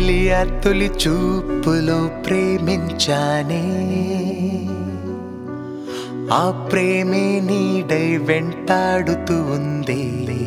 చెలియా తొలి చూపులో ప్రేమించానే ఆ ప్రేమే నీడై వెంటాడుతూ ఉంది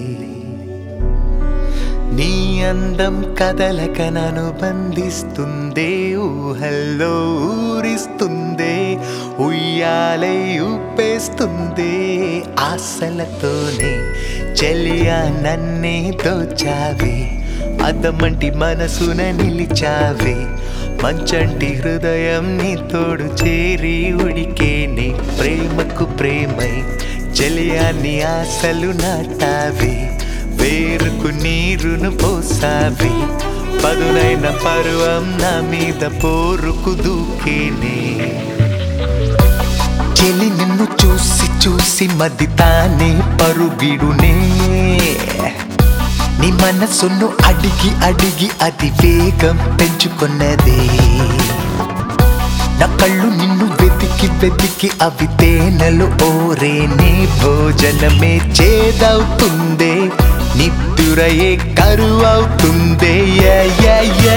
నీ అందం కదలక నన్ను బంధిస్తుందే ఊహల్లో ఊరిస్తుందే ఉయ్యాలై ఊపేస్తుందే ఆశలతోనే చెలియా నన్నే దోచావే అద్దమంటి మనసున నిలిచావే మంచంటి హృదయం నీ తోడు చేరి ఉడికేనే ప్రేమకు ప్రేమై చెలియాన్ని ఆశలు నాటావే వేరుకు నీరును పోసావి పదునైన పరువం నా మీద పోరుకు దూకేనే చెలి నిన్ను చూసి చూసి మది తానే పరుగిడునే నీ మనసును అడిగి అడిగి అది వేగం పెంచుకున్నదే నా కళ్ళు నిన్ను వెతికి వెతికి అవి తేనెలు ఓరేనే భోజనమే చేదవుతుందే నిద్దురయే కరువవుతుందే యా, యా, యా.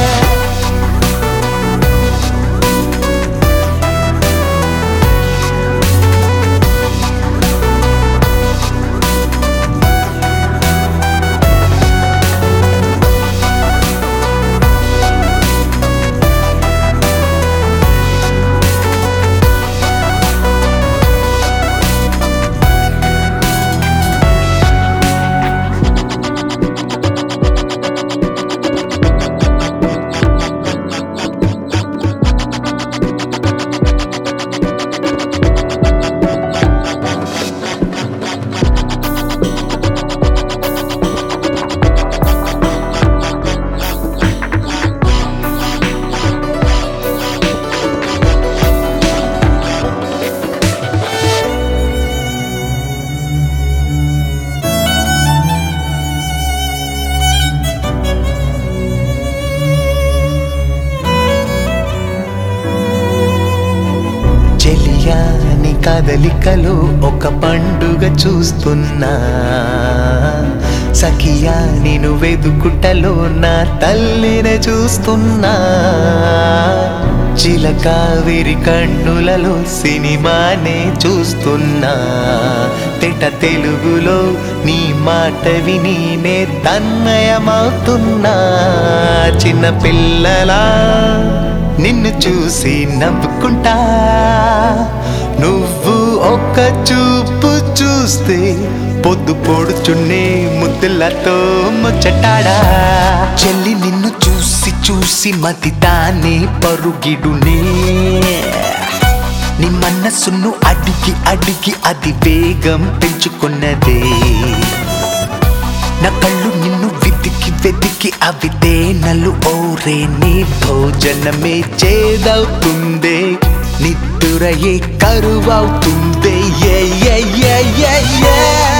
చెలియాని కదలికలో ఒక పండుగ చూస్తున్నా సఖియా నేను వెదుకుటలో నా తల్లిని చూస్తున్నా చిలకావిరి కన్నులలో సినిమానే చూస్తున్నా తెట తెలుగులో నీ మాట విని నే తన్మయమవుతున్నా చిన్న పిల్లలా నిన్ను చూసి నవ్వుకుంటా నువ్వు ఒక్క చూపు చూస్తే పొద్దు పొడుచున్నే ముద్దులతో ముచ్చటాడా చెల్లి నిన్ను చూసి చూసి మతి తానే పరుగిడునే నీ మనసును అడిగి అడిగి అది వేగం పెంచుకున్నదే నా కళ్ళు నిన్ను వెతికి వెతికి అవి తేనెలు ఓరే నీ భోజనమే చేదవుతుందే నిద్దురయే కరువవుతుందే ఏ ఏ ఏ ఏ ఏ